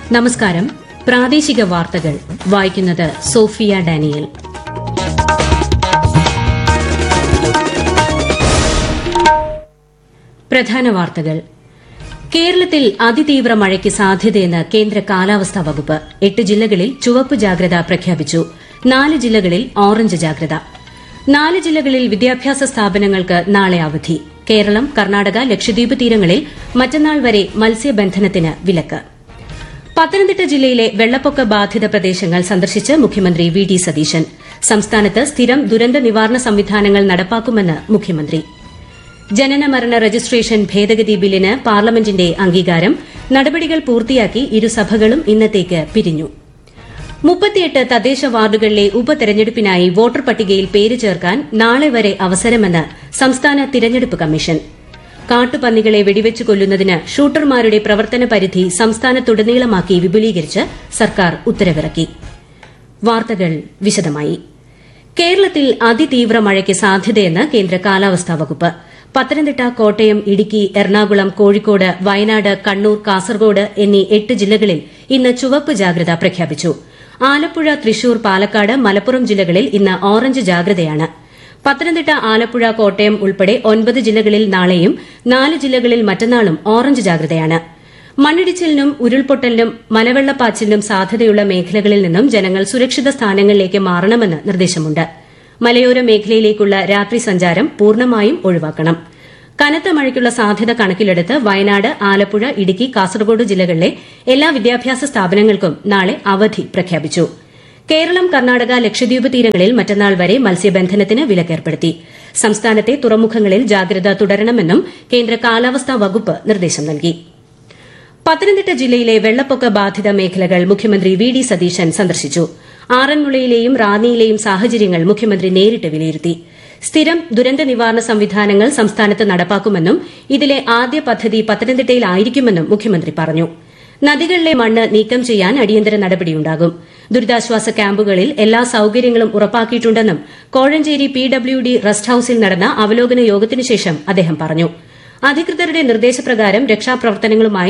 നമസ്കാരം പ്രാദേശിക വാർത്തകൾ വായിക്കുന്നത് സോഫിയ ഡാനിയൽ പ്രധാന വാർത്തകൾ കേരളത്തിൽ അതിതീവ്ര മഴയ്ക്ക് സാധ്യതയെന്ന് കേന്ദ്ര കാലാവസ്ഥാ വകുപ്പ് എട്ട് ജില്ലകളിൽ ചുവപ്പ് ജാഗ്രത പ്രഖ്യാപിച്ചു നാല് ജില്ലകളിൽ ഓറഞ്ച് ജാഗ്രത നാല് ജില്ലകളിൽ വിദ്യാഭ്യാസ സ്ഥാപനങ്ങൾക്ക് നാളെ അവധി കേരളം കർണാടക ലക്ഷദ്വീപ് തീരങ്ങളിൽ മറ്റന്നാൾ വരെ മത്സ്യബന്ധനത്തിന് വിലക്ക് പത്തനംതിട്ട ജില്ലയിലെ വെള്ളപ്പൊക്ക ബാധിത പ്രദേശങ്ങൾ സന്ദർശിച്ച് മുഖ്യമന്ത്രി വി ഡി സതീശൻ സംസ്ഥാനത്ത് സ്ഥിരം ദുരന്ത നിവാരണ സംവിധാനങ്ങൾ നടപ്പാക്കുമെന്ന് മുഖ്യമന്ത്രി ജനന മരണ രജിസ്ട്രേഷൻ ഭേദഗതി ബില്ലിന് പാർലമെന്റിന്റെ അംഗീകാരം നടപടികൾ പൂർത്തിയാക്കി ഇരുസഭകളും ഇന്നത്തേക്ക് പിരിഞ്ഞു മുപ്പത്തിയെട്ട് തദ്ദേശ വാർഡുകളിലെ ഉപതെരഞ്ഞെടുപ്പിനായി വോട്ടർ പട്ടികയിൽ പേര് ചേർക്കാൻ നാളെ വരെ അവസരമെന്ന് സംസ്ഥാന തിരഞ്ഞെടുപ്പ് കമ്മീഷൻ കാട്ടുപന്നികളെ വെടിവെച്ച് കൊല്ലുന്നതിന് ഷൂട്ടർമാരുടെ പ്രവർത്തന പരിധി സംസ്ഥാനത്തുടനീളമാക്കി വിപുലീകരിച്ച് സർക്കാർ ഉത്തരവിറക്കി വാർത്തകൾ വിശദമായി കേരളത്തിൽ അതിതീവ്ര മഴയ്ക്ക് സാധ്യതയെന്ന് കേന്ദ്ര കാലാവസ്ഥാ വകുപ്പ് പത്തനംതിട്ട കോട്ടയം ഇടുക്കി എറണാകുളം കോഴിക്കോട് വയനാട് കണ്ണൂർ കാസർഗോഡ് എന്നീ എട്ട് ജില്ലകളിൽ ഇന്ന് ചുവപ്പ് ജാഗ്രത പ്രഖ്യാപിച്ചു ആലപ്പുഴ തൃശൂർ പാലക്കാട് മലപ്പുറം ജില്ലകളിൽ ഇന്ന് ഓറഞ്ച് ജാഗ്രതയാണ് പത്തനംതിട്ട ആലപ്പുഴ കോട്ടയം ഉൾപ്പെടെ ഒൻപത് ജില്ലകളിൽ നാളെയും നാല് ജില്ലകളിൽ മറ്റന്നാളും ഓറഞ്ച് ജാഗ്രതയാണ് മണ്ണിടിച്ചിലിനും ഉരുൾപൊട്ടലിനും മലവെള്ളപ്പാച്ചിലിനും സാധ്യതയുള്ള മേഖലകളിൽ നിന്നും ജനങ്ങൾ സുരക്ഷിത സ്ഥാനങ്ങളിലേക്ക് മാറണമെന്ന് നിർദ്ദേശമുണ്ട് മലയോര മേഖലയിലേക്കുള്ള രാത്രി സഞ്ചാരം പൂർണ്ണമായും ഒഴിവാക്കണം കനത്ത മഴയ്ക്കുള്ള സാധ്യത കണക്കിലെടുത്ത് വയനാട് ആലപ്പുഴ ഇടുക്കി കാസർഗോഡ് ജില്ലകളിലെ എല്ലാ വിദ്യാഭ്യാസ സ്ഥാപനങ്ങൾക്കും നാളെ അവധി പ്രഖ്യാപിച്ചു കേരളം കർണാടക ലക്ഷദ്വീപ് തീരങ്ങളിൽ മറ്റന്നാൾ വരെ മത്സ്യബന്ധനത്തിന് വിലക്കേർപ്പെടുത്തി സംസ്ഥാനത്തെ തുറമുഖങ്ങളിൽ ജാഗ്രത തുടരണമെന്നും കേന്ദ്ര കാലാവസ്ഥാ വകുപ്പ് നിർദ്ദേശം നൽകി പത്തനംതിട്ട ജില്ലയിലെ വെള്ളപ്പൊക്ക ബാധിത മേഖലകൾ മുഖ്യമന്ത്രി വി ഡി സതീശൻ സന്ദർശിച്ചു ആറന്മുളയിലെയും റാന്നിയിലെയും സാഹചര്യങ്ങൾ മുഖ്യമന്ത്രി നേരിട്ട് വിലയിരുത്തി സ്ഥിരം ദുരന്ത നിവാരണ സംവിധാനങ്ങൾ സംസ്ഥാനത്ത് നടപ്പാക്കുമെന്നും ഇതിലെ ആദ്യ പദ്ധതി പത്തനംതിട്ടയിലായിരിക്കുമെന്നും മുഖ്യമന്ത്രി പറഞ്ഞു നദികളിലെ മണ്ണ് നീക്കം ചെയ്യാൻ അടിയന്തര നടപടിയുണ്ടാകും ദുരിതാശ്വാസ ക്യാമ്പുകളിൽ എല്ലാ സൌകര്യങ്ങളും ഉറപ്പാക്കിയിട്ടുണ്ടെന്നും Kozhencherry P W D rest ഹൌസിൽ നടന്ന അവലോകന യോഗത്തിനുശേഷം അദ്ദേഹം പറഞ്ഞു അധികൃതരുടെ നിർദ്ദേശപ്രകാരം രക്ഷാപ്രവർത്തനങ്ങളുമായി